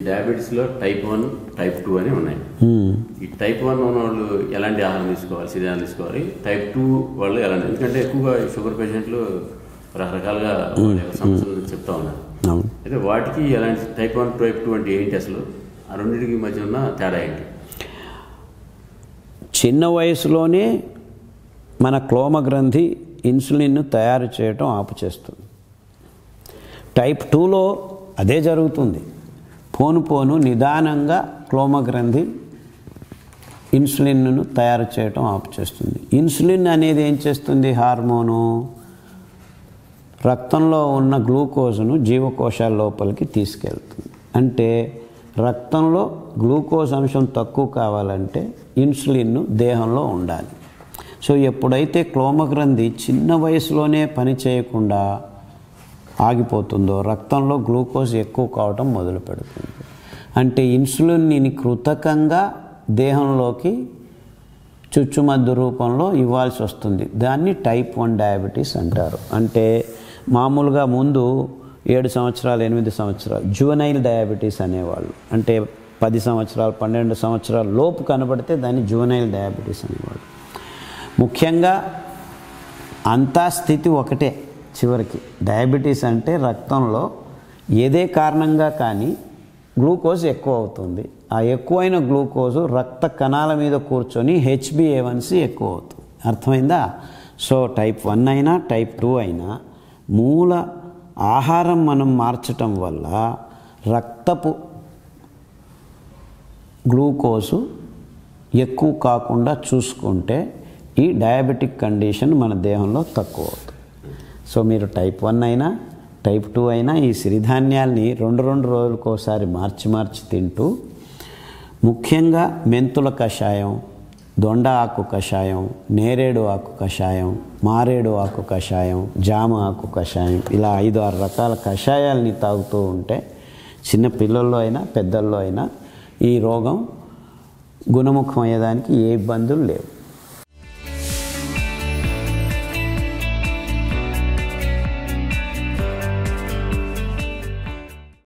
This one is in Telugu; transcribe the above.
డయాబెటీస్లో టైప్ వన్ టైప్ టూ అని ఉన్నాయి ఈ టైప్ వన్ ఉన్న వాళ్ళు ఎలాంటి ఆహారం తీసుకోవాలి సిరియాలు తీసుకోవాలి టైప్ టూ వాళ్ళు ఎలాంటి ఎందుకంటే ఎక్కువగా ఈ షుగర్ పేషెంట్లు రకరకాలుగా వాళ్ళ యొక్క సమస్యలు చెప్తా ఉన్నారు అవును అయితే వాటికి ఎలాంటి టైప్ వన్ టైప్ టూ అంటే ఏంటి అసలు ఆ రెండింటికి మధ్య ఉన్న తేడా ఏంటి చిన్న వయసులోనే మన క్లోమ గ్రంథి ఇన్సులిన్ను తయారు చేయటం ఆపు చేస్తుంది టైప్ టూలో అదే జరుగుతుంది పోను పోను నిదానంగా క్లోమ గ్రంథి ఇన్సులిన్ను తయారు చేయటం ఆపు చేస్తుంది ఇన్సులిన్ అనేది ఏం చేస్తుంది హార్మోను రక్తంలో ఉన్న గ్లూకోజ్ను జీవకోశాల లోపలికి తీసుకెళ్తుంది అంటే రక్తంలో గ్లూకోజ్ అంశం తక్కువ కావాలంటే ఇన్సులిన్ను దేహంలో ఉండాలి సో ఎప్పుడైతే క్లోమగ్రంథి చిన్న వయసులోనే పని చేయకుండా ఆగిపోతుందో రక్తంలో గ్లూకోజ్ ఎక్కువ కావటం మొదలు పెడుతుంది అంటే ఇన్సులిన్ని కృతకంగా దేహంలోకి చుచ్చుమద్దు రూపంలో ఇవ్వాల్సి వస్తుంది దాన్ని టైప్ వన్ డయాబెటీస్ అంటారు అంటే మామూలుగా ముందు ఏడు సంవత్సరాలు ఎనిమిది సంవత్సరాలు జువనైల్ డయాబెటీస్ అనేవాళ్ళు అంటే పది సంవత్సరాలు పన్నెండు సంవత్సరాల లోపు కనబడితే దాన్ని జువనైల్ డయాబెటీస్ అనేవాళ్ళు ముఖ్యంగా అంతా స్థితి ఒకటే చివరికి డయాబెటీస్ అంటే రక్తంలో ఏదే కారణంగా కానీ గ్లూకోజ్ ఎక్కువ అవుతుంది ఆ ఎక్కువైన గ్లూకోజు రక్త కణాల మీద కూర్చొని హెచ్బిఏవన్సి ఎక్కువ అవుతుంది అర్థమైందా సో టైప్ వన్ అయినా టైప్ టూ అయినా మూల ఆహారం మనం మార్చటం వల్ల రక్తపు గ్లూకోజు ఎక్కువ కాకుండా చూసుకుంటే ఈ డయాబెటిక్ కండిషన్ మన దేహంలో తక్కువ అవుతుంది సో మీరు టైప్ వన్ అయినా టైప్ టూ అయినా ఈ సిరిధాన్యాల్ని రెండు రెండు రోజులకు ఒకసారి మార్చి మార్చి తింటూ ముఖ్యంగా మెంతుల కషాయం దొండ ఆకు కషాయం నేరేడు ఆకు కషాయం మారేడు ఆకు కషాయం జామ ఆకు కషాయం ఇలా ఐదు ఆరు రకాల కషాయాల్ని తాగుతూ ఉంటే చిన్న పిల్లల్లో అయినా పెద్దల్లో అయినా ఈ రోగం గుణముఖం అయ్యేదానికి ఏ ఇబ్బందులు లేవు